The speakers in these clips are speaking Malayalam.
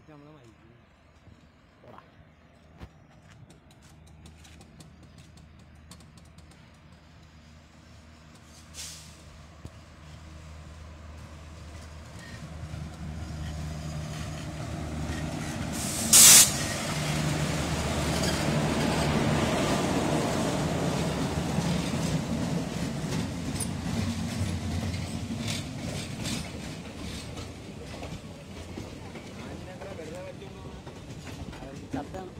ഇതൊക്കെ നമ്മളെ മരിക്കുന്നു പോടാ ചത്താണ്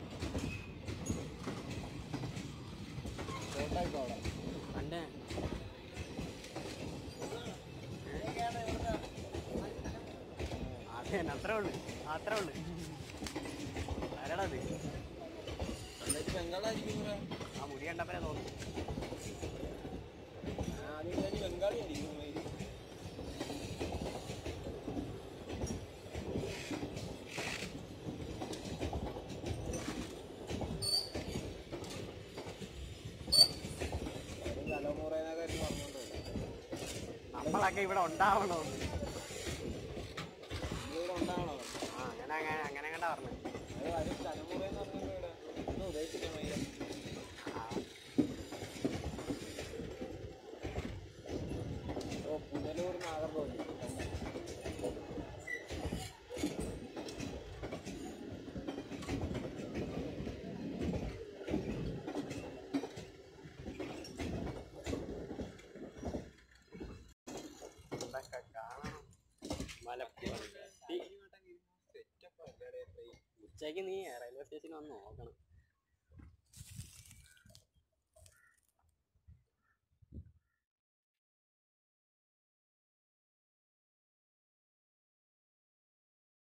പണ്ടേ അതെ അത്രേ ഉള്ളു അത്രേ ഉള്ളു ആരാടാ അത് ബംഗാളായിരിക്കും ആ മുടി കണ്ടപ്പനെ തോന്നുന്നു ബംഗാളി ആയിരിക്കും തലമുറേനൊക്കെ പറഞ്ഞോണ്ട് നമ്മളൊക്കെ ഇവിടെ ഉണ്ടാവണോ ഇവിടെ ഉണ്ടാവണം ആ അങ്ങനെ അങ്ങനെ അങ്ങനെ കണ്ടാ പറഞ്ഞു അത് വരും തലമുറയെന്ന് പറഞ്ഞാൽ ഇവിടെ ഒന്നും ഉദ്ദേശിക്കാൻ വയ്യ ഓ പുനലൂർ നാഗർകോവിൽ ഇതൊക്കെ കാണണം മലപ്പുറം സെറ്റപ്പ് അല്ലേ ഉച്ചയ്ക്ക് നീ റെയിൽവേ സ്റ്റേഷനിൽ വന്ന് നോക്കണം